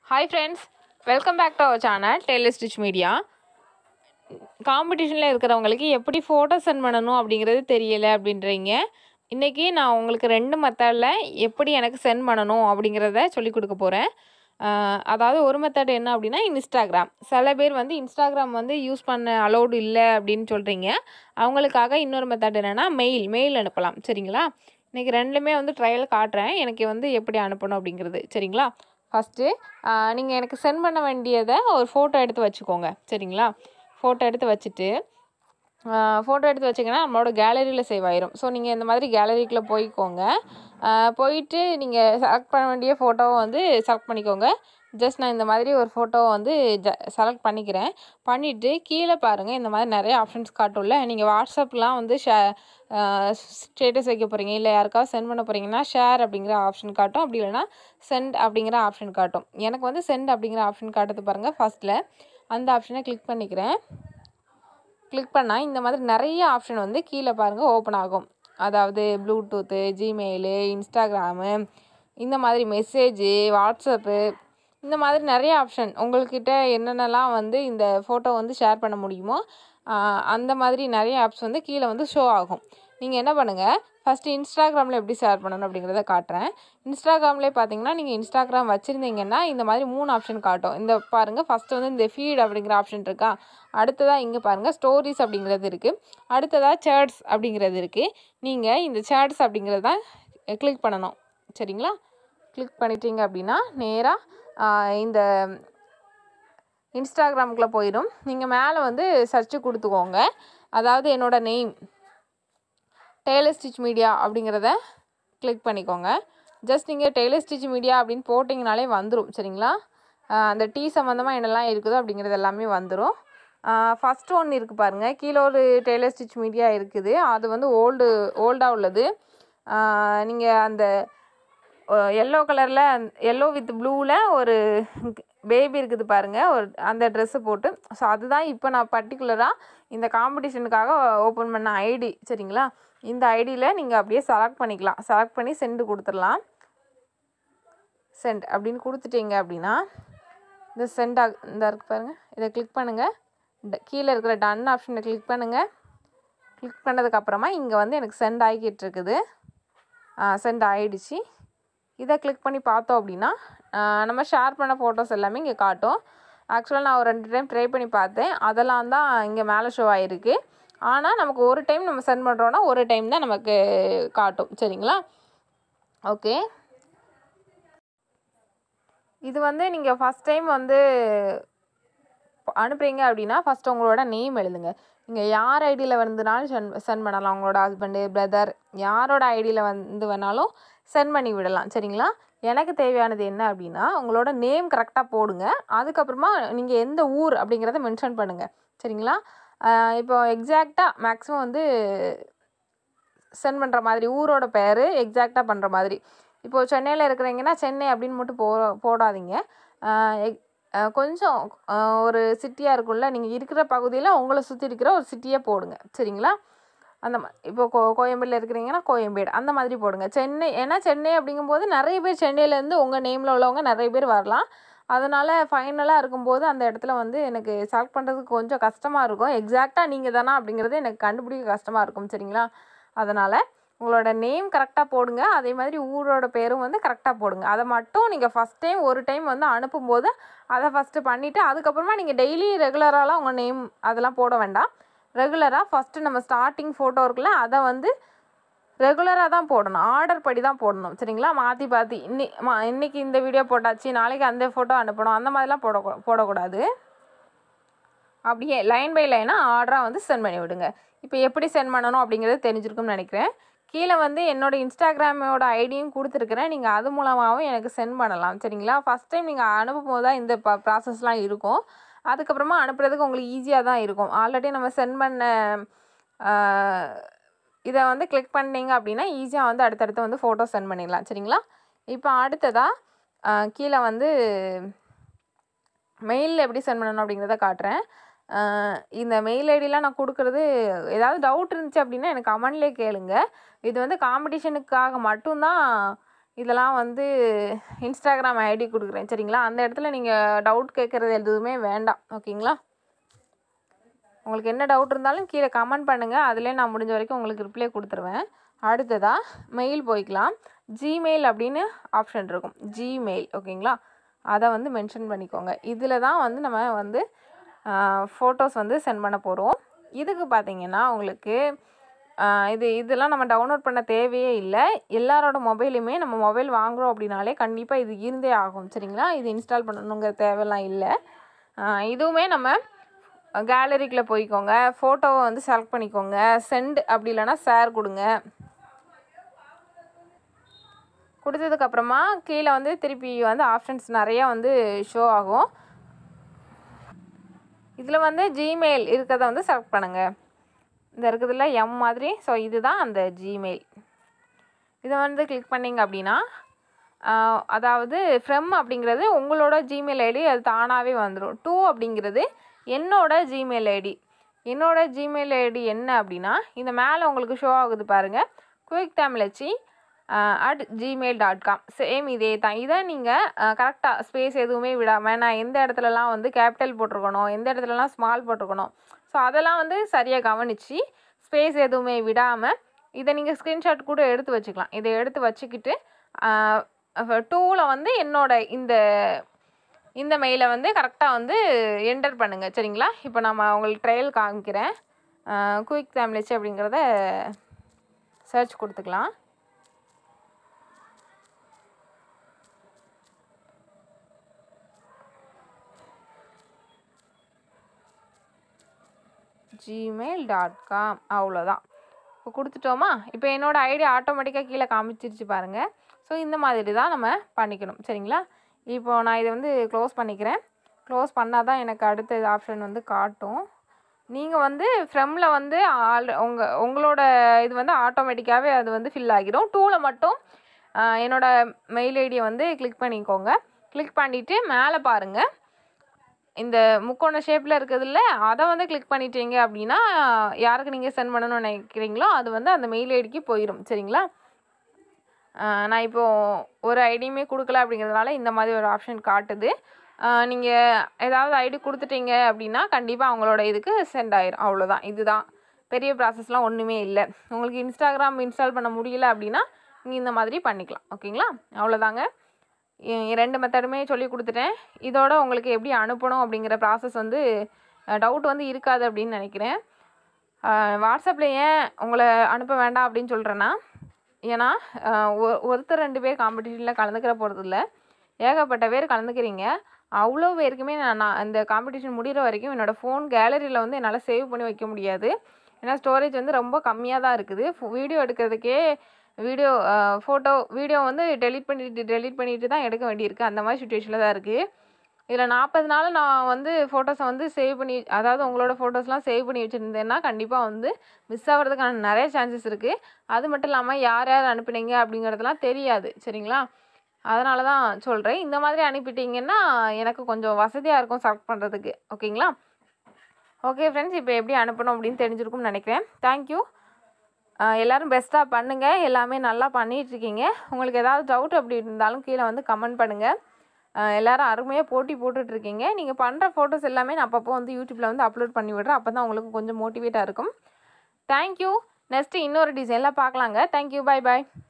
hi friends welcome back to our channel tailor stitch media காம்படிஷனில் இருக்கிறவங்களுக்கு எப்படி photo send பண்ணணும் அப்படிங்கிறது தெரியலை அப்படின்றீங்க இன்றைக்கி நான் உங்களுக்கு ரெண்டு மெத்தடில் எப்படி எனக்கு சென்ட் பண்ணணும் அப்படிங்கிறத சொல்லிக் கொடுக்க போகிறேன் அதாவது ஒரு மெத்தட் என்ன அப்படின்னா இன்ஸ்டாகிராம் சில பேர் வந்து இன்ஸ்டாகிராம் வந்து யூஸ் பண்ண அலௌடு இல்லை அப்படின்னு சொல்கிறீங்க அவங்களுக்காக இன்னொரு மெத்தட் என்னென்னா மெயில் மெயில் அனுப்பலாம் சரிங்களா இன்றைக்கி ரெண்டுமே வந்து ட்ரையல் காட்டுறேன் எனக்கு வந்து எப்படி அனுப்பணும் அப்படிங்கிறது சரிங்களா ஃபஸ்ட்டு நீங்கள் எனக்கு சென்ட் பண்ண வேண்டியதை ஒரு ஃபோட்டோ எடுத்து வச்சுக்கோங்க சரிங்களா ஃபோட்டோ எடுத்து வச்சுட்டு ஃபோட்டோ எடுத்து வச்சிங்கன்னா நம்மளோட கேலரியில் சேவ் ஆயிரும் ஸோ நீங்கள் இந்த மாதிரி கேலரிக்குள்ளே போய்க்கோங்க ஆஹ் போயிட்டு நீங்கள் செலக்ட் பண்ண வேண்டிய ஃபோட்டோவை வந்து செலக்ட் பண்ணிக்கோங்க ஜஸ்ட் நான் இந்த மாதிரி ஒரு ஃபோட்டோவை வந்து ஜ செலக்ட் பண்ணிக்கிறேன் பண்ணிவிட்டு கீழே பாருங்கள் இந்த மாதிரி நிறைய ஆப்ஷன்ஸ் காட்டும்ல நீங்கள் வாட்ஸ்அப்லாம் வந்து ஷே ஸ்டேட்டஸ் வைக்க போகிறீங்க இல்லை யாருக்காவது சென்ட் பண்ண போகிறீங்கன்னா ஷேர் அப்படிங்கிற ஆப்ஷன் காட்டும் அப்படி இல்லைன்னா சென்ட் அப்படிங்கிற ஆப்ஷன் காட்டும் எனக்கு வந்து சென்ட் அப்படிங்கிற ஆப்ஷன் காட்டுது பாருங்கள் ஃபஸ்ட்டில் அந்த ஆப்ஷனை கிளிக் பண்ணிக்கிறேன் கிளிக் பண்ணால் இந்த மாதிரி நிறைய ஆப்ஷன் வந்து கீழே பாருங்கள் ஓப்பன் ஆகும் அதாவது ப்ளூடூத்து ஜிமெயிலு இன்ஸ்டாகிராமு இந்த மாதிரி மெசேஜு வாட்ஸ்அப்பு இந்த மாதிரி நிறைய ஆப்ஷன் உங்கள்கிட்ட என்னென்னலாம் வந்து இந்த ஃபோட்டோ வந்து ஷேர் பண்ண முடியுமோ ஆஹ் அந்த மாதிரி நிறைய ஆப்ஸ் வந்து கீழே வந்து ஷோ ஆகும் நீங்கள் என்ன பண்ணுங்கள் ஃபஸ்ட்டு இன்ஸ்டாகிராமில் எப்படி ஷேர் பண்ணணும் அப்படிங்கிறத காட்டுறேன் இன்ஸ்டாகிராம்லேயே பார்த்தீங்கன்னா நீங்கள் இன்ஸ்டாகிராம் வச்சுருந்தீங்கன்னா இந்த மாதிரி மூணு ஆப்ஷன் காட்டும் இந்த பாருங்கள் ஃபஸ்ட்டு வந்து இந்த ஃபீட் அப்படிங்கிற ஆப்ஷன் இருக்கா அடுத்ததாக இங்கே பாருங்கள் ஸ்டோரிஸ் அப்படிங்கிறது இருக்குது அடுத்ததாக சேட்ஸ் அப்படிங்கிறது இருக்குது நீங்கள் இந்த சேட்ஸ் அப்படிங்கிறத கிளிக் பண்ணணும் சரிங்களா கிளிக் பண்ணிட்டீங்க அப்படின்னா நேராக இந்த இன்ஸ்டாகிராமுக்குள்ளே போயிடும் நீங்கள் மேலே வந்து சர்ச்சு கொடுத்துக்கோங்க அதாவது என்னோட நெய்ம் டெய்லர் ஸ்டிச் மீடியா அப்படிங்கிறத கிளிக் பண்ணிக்கோங்க ஜஸ்ட் நீங்கள் டெய்லர் ஸ்டிச் மீடியா அப்படின்னு போட்டிங்கனாலே வந்துடும் சரிங்களா ஆஹ் அந்த டீ சம்மந்தமாக என்னெல்லாம் இருக்குதோ அப்படிங்கிறது எல்லாமே வந்துடும் ஃபஸ்ட் ஒன்று இருக்குது பாருங்கள் கீழே ஒரு டெய்லர் ஸ்டிச் மீடியா இருக்குது அது வந்து ஓல்டு ஓல்டாக உள்ளது நீங்கள் அந்த எல்லோ கலரில் எல்லோ வித் ப்ளூவில் ஒரு பேபி இருக்குது பாருங்கள் ஒரு அந்த ட்ரெஸ்ஸு போட்டு ஸோ அதுதான் இப்போ நான் பர்டிகுலராக இந்த காம்படிஷனுக்காக ஓப்பன் பண்ண ஐடி சரிங்களா இந்த ஐடியில் நீங்கள் அப்படியே செலக்ட் பண்ணிக்கலாம் செலக்ட் பண்ணி சென்ட் கொடுத்துடலாம் சென்ட் அப்படின்னு கொடுத்துட்டீங்க அப்படின்னா இந்த சென்ட் ஆக இந்த இருக்கு பாருங்கள் இதை கிளிக் பண்ணுங்கள் ட- கீழே இருக்கிற டன் ஆப்ஷனை கிளிக் பண்ணுங்கள் கிளிக் பண்ணதுக்கப்புறமா இங்கே வந்து எனக்கு சென்ட் ஆகிக்கிட்டு இருக்குது சென்ட் ஆகிடுச்சு இதை கிளிக் பண்ணி பார்த்தோம் அப்படின்னா ஆஹ் நம்ம ஷேர் பண்ண ஃபோட்டோஸ் எல்லாமே இங்கே காட்டும் ஆக்சுவலாக நான் ஒரு ரெண்டு டைம் ட்ரை பண்ணி பார்த்தேன் அதெல்லாம் தான் இங்கே மேலே ஷோ ஆகிருக்கு ஆனால் நமக்கு ஒரு டைம் நம்ம சென்ட் பண்ணுறோன்னா ஒரு டைம் தான் நமக்கு காட்டும் சரிங்களா ஓகே இது வந்து நீங்கள் ஃபஸ்ட் டைம் வந்து அனுப்புறீங்க அப்படின்னா ஃபஸ்ட்டு உங்களோட நேம் எழுதுங்க நீங்கள் யார் ஐடியில் வந்துனாலும் சென்ட் சென்ட் பண்ணலாம் உங்களோட ஹஸ்பண்டு பிரதர் யாரோட ஐடியில் வந்து வேணாலும் சென்ட் பண்ணி விடலாம் சரிங்களா எனக்கு தேவையானது என்ன அப்படின்னா உங்களோட நேம் கரெக்டாக போடுங்க அதுக்கப்புறமா நீங்கள் எந்த ஊர் அப்படிங்கிறத மென்ஷன் பண்ணுங்கள் சரிங்களா ஆஹ் இப்போ எக்ஸாக்டாக மேக்ஸிமம் வந்து சென்ட் பண்ணுற மாதிரி ஊரோட பேர் எக்ஸாக்டாக பண்ணுற மாதிரி இப்போது சென்னையில் இருக்கிறீங்கன்னா சென்னை அப்படின்னு மட்டும் போ போடாதீங்க ஆஹ் எக்- ஆஹ் கொஞ்சம் ஆஹ் ஒரு சிட்டியாக இருக்கும்ல நீங்கள் இருக்கிற பகுதியில் உங்களை சுற்றி இருக்கிற ஒரு சிட்டியை போடுங்க சரிங்களா அந்த மா இப்போ கோ கோயம்பேடில் இருக்கிறீங்கன்னா கோயம்பேடு அந்த மாதிரி போடுங்க சென்னை ஏன்னா சென்னை அப்படிங்கும்போது நிறைய பேர் சென்னையிலேருந்து உங்கள் நேமில் உள்ளவங்க நிறைய பேர் வரலாம் அதனால் ஃபைனலாக இருக்கும்போது அந்த இடத்துல வந்து எனக்கு செலக்ட் பண்ணுறதுக்கு கொஞ்சம் கஷ்டமாக இருக்கும் எக்ஸாக்டாக நீங்கள் தானா அப்படிங்கிறது எனக்கு கண்டுபிடிக்க கஷ்டமாக இருக்கும் சரிங்களா அதனால் உங்களோட நேம் கரெக்டாக போடுங்க அதே மாதிரி ஊரோட பேரும் வந்து கரெக்டாக போடுங்க அதை மட்டும் நீங்கள் ஃபஸ்ட் டைம் ஒரு டைம் வந்து அனுப்பும்போது அதை ஃபஸ்ட்டு பண்ணிவிட்டு அதுக்கப்புறமா நீங்கள் டெய்லி ரெகுலராலாம் உங்கள் நேம் அதெல்லாம் போட வேண்டாம் ரெகுலராக ஃபஸ்ட்டு நம்ம ஸ்டார்டிங் ஃபோட்டோ இருக்குல்ல அதை வந்து ரெகுலராக தான் போடணும் ஆர்டர் படி தான் போடணும் சரிங்களா மாற்றி மாற்றி இன்னி மா இன்னைக்கு இந்த வீடியோ போட்டாச்சு நாளைக்கு அந்த ஃபோட்டோ அனுப்பணும் அந்த மாதிரிலாம் போட போடக்கூடாது அப்படியே லைன் பை லைனாக ஆர்டராக வந்து சென்ட் பண்ணி விடுங்க இப்போ எப்படி சென்ட் பண்ணணும் அப்படிங்கிறது தெரிஞ்சிருக்கும்னு நினைக்கிறேன் கீழே வந்து என்னோட இன்ஸ்டாகிராமோட ஐடியும் கொடுத்துருக்குறேன் நீங்கள் அது மூலமாகவும் எனக்கு சென்ட் பண்ணலாம் சரிங்களா ஃபஸ்ட் டைம் நீங்கள் அனுப்பும் போது தான் இந்த ப ப்ராசஸ்லாம் இருக்கும் அதுக்கப்புறமா அனுப்புறதுக்கு உங்களுக்கு ஈஸியாக தான் இருக்கும் ஆல்ரெடி நம்ம சென்ட் பண்ண ஆஹ், இதை வந்து கிளிக் பண்ணீங்க அப்படின்னா ஈஸியாக வந்து அடுத்தடுத்து வந்து ஃபோட்டோ சென்ட் பண்ணிடலாம் சரிங்களா இப்போ அடுத்ததாக கீழே வந்து மெயிலில் எப்படி சென்ட் பண்ணணும் அப்படிங்கிறத காட்டுறேன் ஆஹ் இந்த மெயில் ஐடிலாம் நான் கொடுக்குறது ஏதாவது டவுட் இருந்துச்சு அப்படின்னா எனக்கு கமெண்ட்லேயே கேளுங்க இது வந்து காம்படிஷனுக்காக மட்டும்தான் இதெல்லாம் வந்து இன்ஸ்டாகிராம் ஐடி கொடுக்குறேன் சரிங்களா அந்த இடத்துல நீங்கள் டவுட் கேட்குறது எதுவுமே வேண்டாம் ஓகேங்களா உங்களுக்கு என்ன டவுட் இருந்தாலும் கீழே கமெண்ட் பண்ணுங்கள் அதிலே நான் முடிஞ்ச வரைக்கும் உங்களுக்கு ரிப்ளை கொடுத்துருவேன் அடுத்ததாக மெயில் போய்க்கலாம் ஜிமெயில் அப்படின்னு ஆப்ஷன் இருக்கும் ஜிமெயில் ஓகேங்களா அதை வந்து மென்ஷன் பண்ணிக்கோங்க இதில் தான் வந்து நம்ம வந்து ஃபோட்டோஸ் வந்து சென்ட் பண்ண போகிறோம் இதுக்கு பார்த்தீங்கன்னா உங்களுக்கு ஆஹ் இது இதெல்லாம் நம்ம டவுன்லோட் பண்ண தேவையே இல்லை எல்லாரோட மொபைலுமே நம்ம மொபைல் வாங்குகிறோம் அப்படின்னாலே கண்டிப்பாக இது இருந்தே ஆகும் சரிங்களா இது இன்ஸ்டால் பண்ணணுங்கிற தேவைலாம் இல்லை ஆஹ் இதுவுமே நம்ம கேலரிக்குள்ளே போய்க்கோங்க ஃபோட்டோவை வந்து செலக்ட் பண்ணிக்கோங்க சென்ட் அப்படி இல்லைன்னா ஷேர் கொடுங்க கொடுத்ததுக்கப்புறமா கீழே வந்து திருப்பி வந்து ஆப்ஷன்ஸ் நிறையா வந்து ஷோ ஆகும் இதில் வந்து ஜிமெயில் இருக்கிறத வந்து செலக்ட் பண்ணுங்கள் இந்த இருக்குதுல்ல எம் மாதிரி ஸோ இதுதான் அந்த ஜிமெயில் இதை வந்து கிளிக் பண்ணிங்க அப்படின்னா ஆஹ், அதாவது ஃப்ரம் அப்படிங்கிறது உங்களோட ஜிமெயில் ஐடி அது தானாகவே வந்துடும் டூ அப்படிங்கிறது என்னோட ஜிமெயில் ஐடி என்னோட ஜிமெயில் ஐடி என்ன அப்படின்னா இந்த மேலே உங்களுக்கு ஷோ ஆகுது பாருங்கள் quick Tamizhachi at Gmail dot com same இதே தான் இதை நீங்கள் கரெக்டாக ஸ்பேஸ் எதுவுமே விடாமல் நான் எந்த இடத்துலலாம் வந்து கேபிட்டல் போட்டிருக்கணும் எந்த இடத்துலலாம் ஸ்மால் போட்டிருக்கணும் ஸோ அதெல்லாம் வந்து சரியாக கவனித்து ஸ்பேஸ் எதுவுமே விடாமல் இதை நீங்கள் ஸ்க்ரீன்ஷாட் கூட எடுத்து வச்சுக்கலாம் இதை எடுத்து வச்சுக்கிட்டு டூவில் வந்து என்னோட இந்த இந்த மெயிலை வந்து கரெக்டாக வந்து என்டர் பண்ணுங்கள் சரிங்களா இப்போ நம்ம உங்களுக்கு ட்ரையல் காமிக்கிறேன் குயிக் ஃபேமிலிச்சு அப்படிங்கிறத சர்ச் கொடுத்துக்கலாம் ஜிமெயில் டாட் காம் அவ்வளோதான் இப்போ கொடுத்துட்டோமா இப்போ என்னோடய ஐடி ஆட்டோமேட்டிக்காக கீழே காமிச்சிருச்சு பாருங்கள் ஸோ இந்த மாதிரி தான் நம்ம பண்ணிக்கணும் சரிங்களா இப்போ நான் இதை வந்து க்ளோஸ் பண்ணிக்கிறேன் க்ளோஸ் பண்ணால் தான் எனக்கு அடுத்த ஆப்ஷன் வந்து காட்டும் நீங்கள் வந்து ஃப்ரெம்மில் வந்து ஆல் உங்கள் உங்களோட இது வந்து ஆட்டோமேட்டிக்காகவே அது வந்து ஃபில் ஆகிடும் டூவில் மட்டும் ஆஹ், என்னோட மெயில் ஐடியை வந்து கிளிக் பண்ணிக்கோங்க கிளிக் பண்ணிவிட்டு மேலே பாருங்கள் இந்த முக்கோண ஷேப்பில் இருக்குதுல்ல அதை வந்து கிளிக் பண்ணிட்டீங்க அப்படின்னா யாருக்கு நீங்கள் சென்ட் பண்ணணும்னு நினைக்கிறீங்களோ அது வந்து அந்த மெயில் ஐடிக்கு போயிடும் சரிங்களா ஆஹ் நான் இப்போது ஒரு ஐடியுமே கொடுக்கல அப்படிங்கிறதுனால இந்த மாதிரி ஒரு ஆப்ஷன் காட்டுது நீங்கள் ஏதாவது ஐடி கொடுத்துட்டீங்க அப்படின்னா கண்டிப்பாக அவங்களோட இதுக்கு சென்ட் ஆயிரும் அவ்வளோதான் இதுதான் பெரிய ப்ராசஸ்லாம் ஒன்றுமே இல்லை உங்களுக்கு இன்ஸ்டாகிராம் இன்ஸ்டால் பண்ண முடியல அப்படின்னா நீங்கள் இந்த மாதிரி பண்ணிக்கலாம் ஓகேங்களா அவ்வளோதாங்க இ- ரெண்டு மெத்தடுமே சொல்லி கொடுத்துட்டேன் இதோட உங்களுக்கு எப்படி அனுப்பணும் அப்படிங்கிற ப்ராசஸ் வந்து டவுட் வந்து இருக்காது அப்படின்னு நினைக்கிறேன் வாட்ஸ்அப்பில் ஏன் உங்களை அனுப்ப வேண்டாம் அப்படின்னு சொல்கிறேன்னா ஏன்னா ஆஹ் ஒ- ஒருத்தர் ரெண்டு பேர் காம்படிஷனில் கலந்துக்கிற போகிறது இல்லை ஏகப்பட்ட பேர் கலந்துக்கிறீங்க அவ்வளோ பேருக்குமே நான் நான் இந்த காம்படிஷன் முடிகிற வரைக்கும் என்னோடய ஃபோன் கேலரியில் வந்து என்னால் சேவ் பண்ணி வைக்க முடியாது ஏன்னா ஸ்டோரேஜ் வந்து ரொம்ப கம்மியாக தான் இருக்குது வீடியோ எடுக்கிறதுக்கே வீடியோ ஃபோட்டோ வீடியோ வந்து டெலீட் பண்ணிட்டு டெலீட் பண்ணிட்டு தான் எடுக்க வேண்டியிருக்கு அந்த மாதிரி சுச்சுவேஷனில் தான் இருக்குது இதில் நாற்பது நாள் நான் வந்து ஃபோட்டோஸை வந்து சேவ் பண்ணி அதாவது உங்களோட ஃபோட்டோஸ்லாம் சேவ் பண்ணி வச்சுருந்தேன்னா கண்டிப்பாக வந்து மிஸ் ஆகிறதுக்கான நிறைய சான்சஸ் இருக்குது அது மட்டும் இல்லாமல் யார் யார் அனுப்புனீங்க அப்படிங்கிறதுலாம் தெரியாது சரிங்களா அதனால தான் சொல்கிறேன் இந்த மாதிரி அனுப்பிட்டீங்கன்னா எனக்கு கொஞ்சம் வசதியாக இருக்கும் செலக்ட் பண்ணுறதுக்கு ஓகேங்களா ஓகே ஃப்ரெண்ட்ஸ் இப்போ எப்படி அனுப்பணும் அப்படின்னு தெரிஞ்சிருக்கும்னு நினைக்கிறேன் தேங்க்யூ எல்லோரும் பெஸ்ட்டாக பண்ணுங்கள் எல்லாமே நல்லா பண்ணிகிட்ருக்கீங்க உங்களுக்கு ஏதாவது டவுட் அப்படி இருந்தாலும் கீழே வந்து கமெண்ட் பண்ணுங்கள் எல்லோரும் அருமையாக போட்டி போட்டுட்ருக்கீங்க நீங்கள் பண்ணுற ஃபோட்டோஸ் எல்லாமே நான் அப்பப்போ வந்து யூடியூப்பில் வந்து அப்லோட் பண்ணி விடுறேன் அப்போ தான் உங்களுக்கு கொஞ்சம் மோட்டிவேட்டாக இருக்கும் தேங்க்யூ நெக்ஸ்ட்டு இன்னொரு டிசைனில் பார்க்கலாங்க தேங்க்யூ பை பாய்